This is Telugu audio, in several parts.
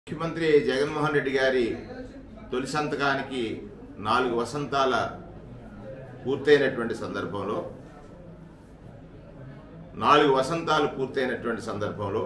ముఖ్యమంత్రి జగన్మోహన్ రెడ్డి గారి తొలి సంతకానికి నాలుగు వసంతాల పూర్తయినటువంటి సందర్భంలో నాలుగు వసంతాలు పూర్తయినటువంటి సందర్భంలో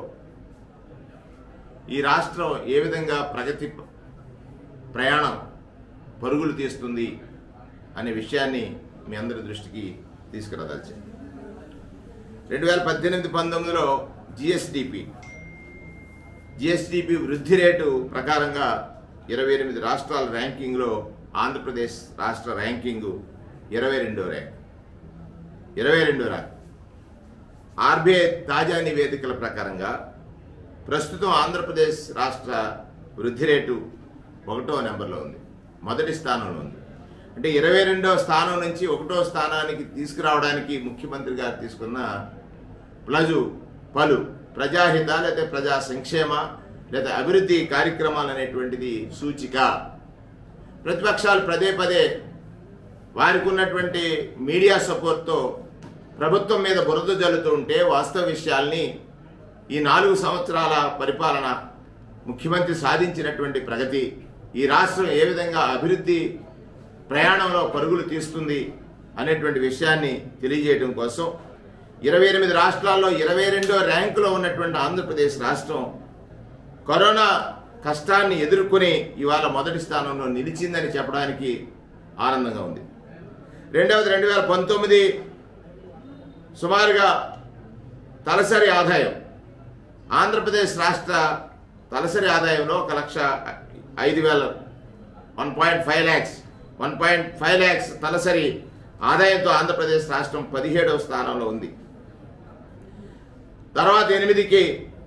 ఈ రాష్ట్రం ఏ విధంగా ప్రగతి ప్రయాణం పరుగులు తీస్తుంది అనే విషయాన్ని మీ అందరి దృష్టికి తీసుకురాదలిచాను రెండు వేల పద్దెనిమిది పంతొమ్మిదిలో జిఎస్డిపి జిఎస్డిపి వృద్ధి రేటు ప్రకారంగా ఇరవై ఎనిమిది రాష్ట్రాల ర్యాంకింగ్లో ఆంధ్రప్రదేశ్ రాష్ట్ర ర్యాంకింగు ఇరవై రెండో ర్యాంక్ ఇరవై రెండో ర్యాంక్ ఆర్బీఐ తాజా నివేదికల ప్రకారంగా ప్రస్తుతం ఆంధ్రప్రదేశ్ రాష్ట్ర వృద్ధి రేటు ఒకటో నెంబర్లో ఉంది మొదటి స్థానంలో ఉంది అంటే ఇరవై రెండో స్థానం నుంచి ఒకటో స్థానానికి తీసుకురావడానికి ముఖ్యమంత్రి గారు తీసుకున్న ప్లజు పలు ప్రజాహిత లేదా ప్రజా సంక్షేమ లేదా అభివృద్ధి కార్యక్రమాలు అనేటువంటిది సూచిక ప్రతిపక్షాలు పదే పదే వారికి ఉన్నటువంటి మీడియా సపోర్ట్తో ప్రభుత్వం మీద బురద జల్లుతూ ఉంటే వాస్తవ విషయాల్ని ఈ నాలుగు సంవత్సరాల పరిపాలన ముఖ్యమంత్రి సాధించినటువంటి ప్రగతి ఈ రాష్ట్రం ఏ విధంగా అభివృద్ధి ప్రయాణంలో పరుగులు తీస్తుంది అనేటువంటి విషయాన్ని తెలియజేయడం కోసం ఇరవై ఎనిమిది రాష్ట్రాల్లో ఇరవై రెండో ర్యాంకులో ఉన్నటువంటి ఆంధ్రప్రదేశ్ రాష్ట్రం కరోనా కష్టాన్ని ఎదుర్కొని ఇవాళ మొదటి స్థానంలో నిలిచిందని చెప్పడానికి ఆనందంగా ఉంది రెండవది రెండు వేల పంతొమ్మిది సుమారుగా తలసరి ఆదాయం ఆంధ్రప్రదేశ్ రాష్ట్ర తలసరి ఆదాయంలో ఒక లక్ష ఐదు వేల one point five lakhs one point five lakhs తలసరి ఆదాయంతో ఆంధ్రప్రదేశ్ రాష్ట్రం పదిహేడవ స్థానంలో ఉంది తర్వాత ఎనిమిదికి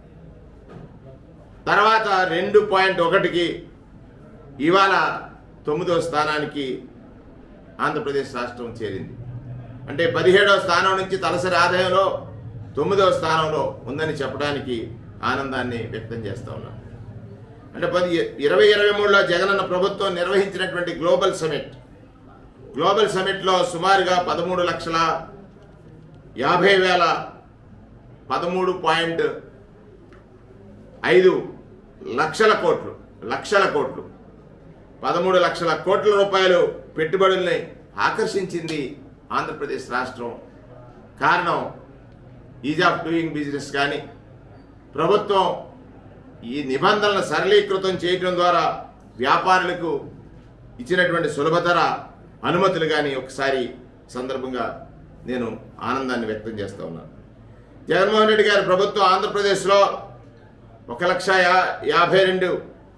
తర్వాత రెండు పాయింట్ ఒకటికి ఇవాళ తొమ్మిదవ స్థానానికి ఆంధ్రప్రదేశ్ రాష్ట్రం చేరింది అంటే పదిహేడవ స్థానం నుంచి తలసరి ఆదాయంలో తొమ్మిదవ స్థానంలో ఉందని చెప్పడానికి ఆనందాన్ని వ్యక్తం చేస్తా ఉన్నాం అంటే పది ఇరవై ఇరవై మూడులో జగనన్న ప్రభుత్వం నిర్వహించినటువంటి గ్లోబల్ సమిట్ గ్లోబల్ సమిట్లో సుమారుగా పదమూడు లక్షల యాభై వేల పదమూడు పాయింట్ ఐదు లక్షల కోట్లు లక్షల కోట్లు పదమూడు లక్షల కోట్ల రూపాయలు పెట్టుబడుల్ని ఆకర్షించింది ఆంధ్రప్రదేశ్ రాష్ట్రం కారణం ఈజ్ ఆఫ్ డూయింగ్ బిజినెస్ కానీ ప్రభుత్వం ఈ నిబంధనలను సరళీకృతం చేయడం ద్వారా వ్యాపారులకు ఇచ్చినటువంటి సులభతర అనుమతులు కానీ ఒకసారి సందర్భంగా నేను ఆనందాన్ని వ్యక్తం చేస్తూ ఉన్నాను జగన్మోహన్ రెడ్డి గారి ప్రభుత్వం ఆంధ్రప్రదేశ్లో ఒక లక్ష యా యాభై రెండు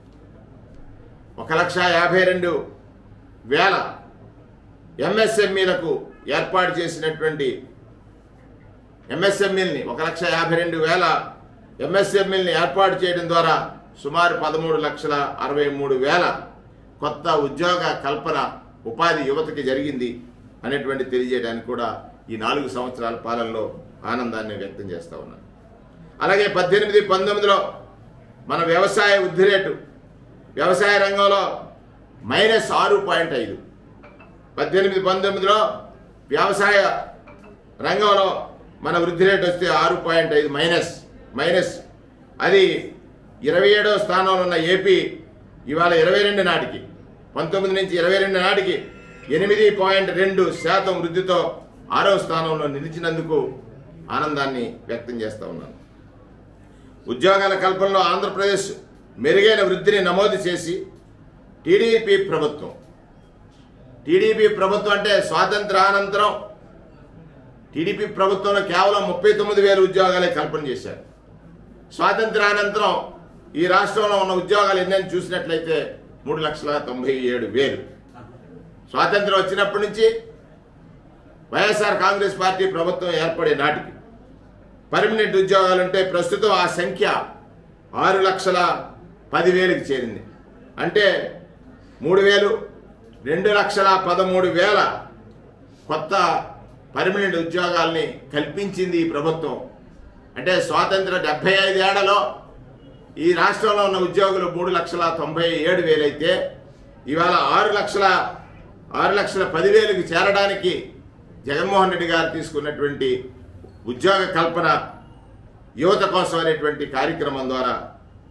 ఒక లక్ష యాభై రెండు వేల ఎంఎస్ఎంఈలకు ఏర్పాటు చేసినటువంటి ఎంఎస్ఎంఈల్ని ఒక లక్ష యాభై రెండు వేల ఎంఎస్ఎంఈల్ని ఏర్పాటు చేయడం ద్వారా సుమారు పదమూడు లక్షల అరవై మూడు వేల కొత్త ఉద్యోగ కల్పన ఉపాధి యువతకి జరిగింది అనేటువంటి తెలియజేయడానికి కూడా ఈ నాలుగు సంవత్సరాల పాలనలో ఆనందాన్ని వ్యక్తం చేస్తూ ఉన్నాను అలాగే పద్దెనిమిది పంతొమ్మిదిలో మన వ్యవసాయ వృద్ధి రేటు వ్యవసాయ రంగంలో మైనస్ ఆరు పాయింట్ ఐదు పద్దెనిమిది పంతొమ్మిదిలో వ్యవసాయ రంగంలో మన వృద్ధి రేటు వస్తే ఆరు పాయింట్ ఐదు మైనస్ మైనస్ అది ఇరవై ఏడవ స్థానంలో ఉన్న ఏపీ ఇవాళ ఇరవై రెండు నాటికి పంతొమ్మిది నుంచి ఇరవై రెండు నాటికి ఎనిమిది పాయింట్ రెండు శాతం వృద్ధితో ఆరవ స్థానంలో నిలిచినందుకు ఆనందాన్ని వ్యక్తం చేస్తూ ఉన్నాను ఉద్యోగాల కల్పనలో ఆంధ్రప్రదేశ్ మెరుగైన వృద్ధిని నమోదు చేసి టీడీపీ ప్రభుత్వం టీడీపీ ప్రభుత్వం అంటే స్వాతంత్రానంతరం టీడీపీ ప్రభుత్వంలో కేవలం ముప్పై తొమ్మిది వేల ఉద్యోగాలే కల్పన చేశారు స్వాతంత్రానంతరం ఈ రాష్ట్రంలో ఉన్న ఉద్యోగాలు ఎన్నని చూసినట్లయితే మూడు లక్షల తొంభై ఏడు వేలు స్వాతంత్రం వచ్చినప్పటి నుంచి వైఎస్ఆర్ కాంగ్రెస్ పార్టీ ప్రభుత్వం ఏర్పడే నాటికి పర్మనెంట్ ఉద్యోగాలు ఉంటే ప్రస్తుతం ఆ సంఖ్య ఆరు లక్షల పదివేలకు చేరింది అంటే మూడు వేలు రెండు లక్షల పదమూడు వేల కొత్త పర్మనెంట్ ఉద్యోగాల్ని కల్పించింది ఈ ప్రభుత్వం అంటే స్వాతంత్ర డెబ్బై ఐదేళ్లలో ఈ రాష్ట్రంలో ఉన్న ఉద్యోగులు మూడు లక్షల తొంభై ఏడు వేలైతే ఇవాళ ఆరు లక్షల ఆరు లక్షల పదివేలకు చేరడానికి జగన్మోహన్ రెడ్డి గారు తీసుకున్నటువంటి ఉద్యోగ కల్పన యువత కోసం అనేటువంటి కార్యక్రమం ద్వారా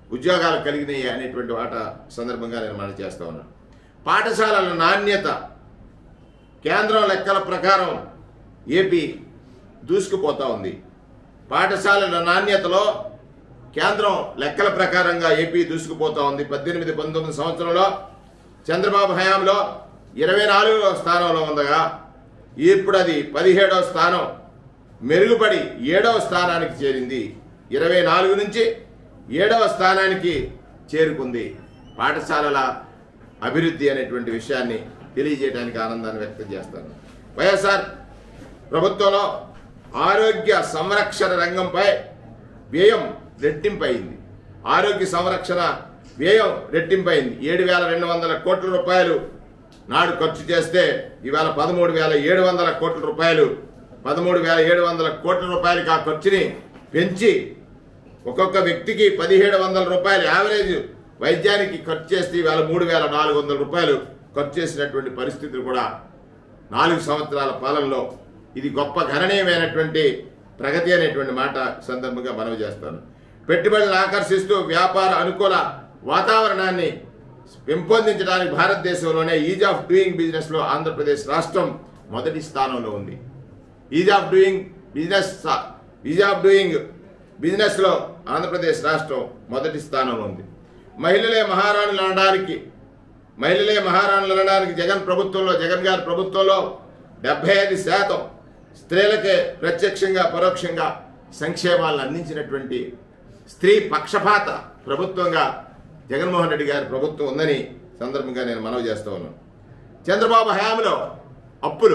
ఉద్యోగాలు కలిగినాయి అనేటువంటి వాట సందర్భంగా నేను మనం చేస్తా ఉన్నాను పాఠశాలల నాణ్యత కేంద్రం లెక్కల ప్రకారం ఏపీ దూసుకుపోతా ఉంది పాఠశాలల నాణ్యతలో కేంద్రం లెక్కల ప్రకారంగా ఏపీ దూసుకుపోతా ఉంది పద్దెనిమిది పంతొమ్మిది సంవత్సరంలో చంద్రబాబు హయాంలో ఇరవై నాలుగవ స్థానంలో ఉందగా ఇప్పుడు అది పదిహేడవ స్థానం మెరుగుపడి ఏడవ స్థానానికి చేరింది ఇరవై నాలుగు నుంచి ఏడవ స్థానానికి చేరుకుంది పాఠశాలల అభివృద్ధి అనేటువంటి విషయాన్ని తెలియజేయడానికి ఆనందాన్ని వ్యక్తం చేస్తాను వైఎస్ఆర్ ప్రభుత్వంలో ఆరోగ్య సంరక్షణ రంగంపై వ్యయం రెట్టింపైంది ఆరోగ్య సంరక్షణ వ్యయం రెట్టింపైంది ఏడు వేల రెండు వందల కోట్ల రూపాయలు నాడు ఖర్చు చేస్తే ఇవాళ పదమూడు వేల ఏడు వందల కోట్ల రూపాయలు పదమూడు వేల ఏడు వందల కోట్ల రూపాయలకి ఆ ఖర్చుని పెంచి ఒక్కొక్క వ్యక్తికి పదిహేడు వందల రూపాయలు యావరేజ్ వైద్యానికి ఖర్చు చేస్తే ఇవాళ మూడు వేల నాలుగు వందల రూపాయలు ఖర్చు చేసినటువంటి పరిస్థితులు కూడా నాలుగు సంవత్సరాల పాలనలో ఇది గొప్ప గణనీయమైనటువంటి ప్రగతి అనేటువంటి మాట సందర్భంగా మనవి చేస్తాను పెట్టుబడులను ఆకర్షిస్తూ వ్యాపార అనుకూల వాతావరణాన్ని పెంపొందించడానికి భారతదేశంలోనే ఈజ్ ఆఫ్ డూయింగ్ బిజినెస్లో ఆంధ్రప్రదేశ్ రాష్ట్రం మొదటి స్థానంలో ఉంది ease of doing business ease of doing బిజినెస్లో ఆంధ్రప్రదేశ్ రాష్ట్రం మొదటి స్థానంలో ఉంది మహిళలే మహారాణులు అనడానికి మహిళలే మహారాణులు అనడానికి జగన్ ప్రభుత్వంలో జగన్ గారి ప్రభుత్వంలో డెబ్బై ఐదు శాతం స్త్రీలకే ప్రత్యక్షంగా పరోక్షంగా సంక్షేమాలను అందించినటువంటి స్త్రీ పక్షపాత ప్రభుత్వంగా జగన్మోహన్ రెడ్డి గారి ప్రభుత్వం ఉందని సందర్భంగా నేను మనవి చేస్తూ ఉన్నాను చంద్రబాబు హయాంలో అప్పులు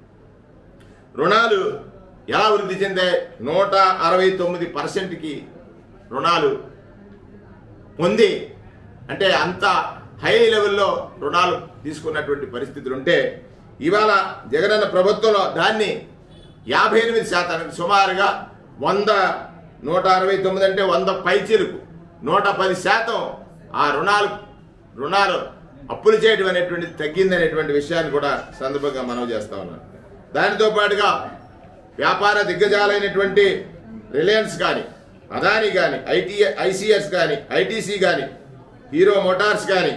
రుణాలు ఎలా వృద్ధి చెందాయి నూట అరవై తొమ్మిది పర్సెంట్కి రుణాలు పొంది అంటే అంత హై లెవెల్లో రుణాలు తీసుకున్నటువంటి పరిస్థితులు ఉంటే ఇవాళ జగనన్న ప్రభుత్వంలో దాన్ని యాభై ఎనిమిది శాతానికి సుమారుగా వంద నూట అరవై తొమ్మిది అంటే వంద పైచీలకు నూట పది శాతం ఆ రుణాలు రుణాలు అప్పులు చేయడం అనేటువంటిది తగ్గిందనేటువంటి విషయాన్ని కూడా సందర్భంగా మనం చేస్తా ఉన్నాం దానితో పాటుగా వ్యాపార దిగ్గజాలైనటువంటి రిలయన్స్ కానీ అదాని కానీ ఐటీ ఐసిఎస్ కానీ ఐటీసీ కానీ హీరో మోటార్స్ కానీ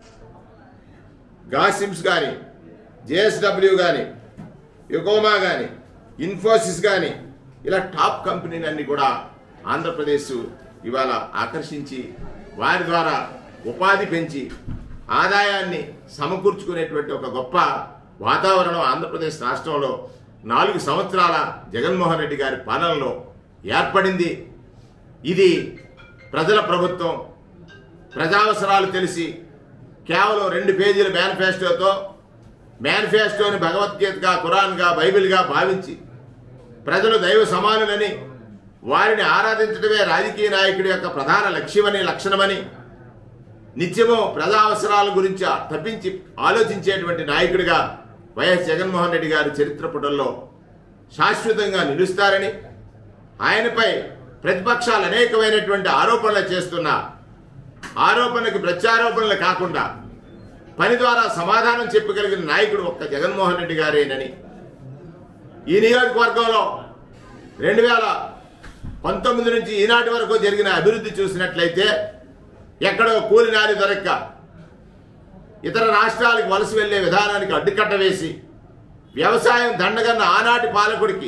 గాసిమ్స్ కానీ జేఎస్డబ్ల్యూ కానీ యుకోమా కానీ ఇన్ఫోసిస్ కానీ ఇలా టాప్ కంపెనీలన్నీ కూడా ఆంధ్రప్రదేశ్ ఇవాళ ఆకర్షించి వారి ద్వారా ఉపాధి పెంచి ఆదాయాన్ని సమకూర్చుకునేటువంటి ఒక గొప్ప వాతావరణం ఆంధ్రప్రదేశ్ రాష్ట్రంలో నాలుగు సంవత్సరాల జగన్మోహన్ రెడ్డి గారి పాలనలో ఏర్పడింది ఇది ప్రజల ప్రభుత్వం ప్రజావసరాలు తెలిసి కేవలం రెండు పేజీల మేనిఫెస్టోతో మేనిఫెస్టోని భగవద్గీతగా ఖురాన్గా బైబిల్గా భావించి ప్రజలు దైవ సమానులని వారిని ఆరాధించడమే రాజకీయ నాయకుడి యొక్క ప్రధాన లక్ష్యమని లక్షణమని నిత్యము ప్రజా అవసరాల గురించి తప్పించి ఆలోచించేటువంటి నాయకుడిగా వైఎస్ జగన్మోహన్ రెడ్డి గారి చరిత్ర పుటల్లో శాశ్వతంగా నిలుస్తారని ఆయనపై ప్రతిపక్షాలు అనేకమైనటువంటి ఆరోపణలు చేస్తున్న ఆరోపణలకు ప్రత్యారోపణలు కాకుండా పని ద్వారా సమాధానం చెప్పగలిగిన నాయకుడు ఒక్క జగన్మోహన్ రెడ్డి గారేనని ఈ నియోజకవర్గంలో రెండు వేల పంతొమ్మిది నుంచి ఈనాటి వరకు జరిగిన అభివృద్ధి చూసినట్లయితే ఎక్కడో కూలినాలి దొరక్క ఇతర రాష్ట్రాలకు వలస వెళ్లే విధానానికి అడ్డుకట్ట వేసి వ్యవసాయం దండగన్న ఆనాటి పాలకుడికి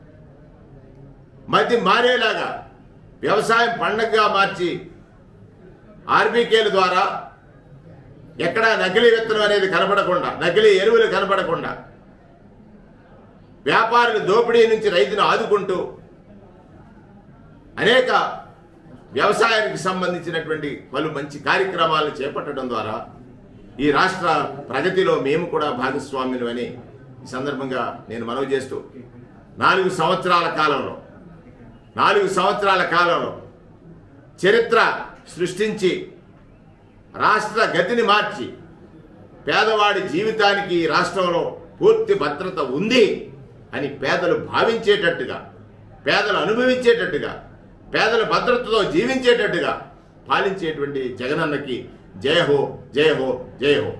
మధ్య మారేలాగా వ్యవసాయం పండగగా మార్చి ఆర్బీకేల ద్వారా ఎక్కడ నకిలీ విత్తనం అనేది కనపడకుండా నకిలీ ఎరువులు కనపడకుండా వ్యాపారుల దోపిడీ నుంచి రైతును ఆదుకుంటూ అనేక వ్యవసాయానికి సంబంధించినటువంటి పలు మంచి కార్యక్రమాలను చేపట్టడం ద్వారా ఈ రాష్ట్ర ప్రగతిలో మేము కూడా భాగస్వాములు అని ఈ సందర్భంగా నేను మనవి చేస్తూ నాలుగు సంవత్సరాల కాలంలో నాలుగు సంవత్సరాల కాలంలో చరిత్ర సృష్టించి రాష్ట్ర గతిని మార్చి పేదవాడి జీవితానికి ఈ రాష్ట్రంలో పూర్తి భద్రత ఉంది అని పేదలు భావించేటట్టుగా పేదలు అనుభవించేటట్టుగా పేదల భద్రతతో జీవించేటట్టుగా పాలించేటువంటి జగనన్నకి జయ హో జయ హో జయ హో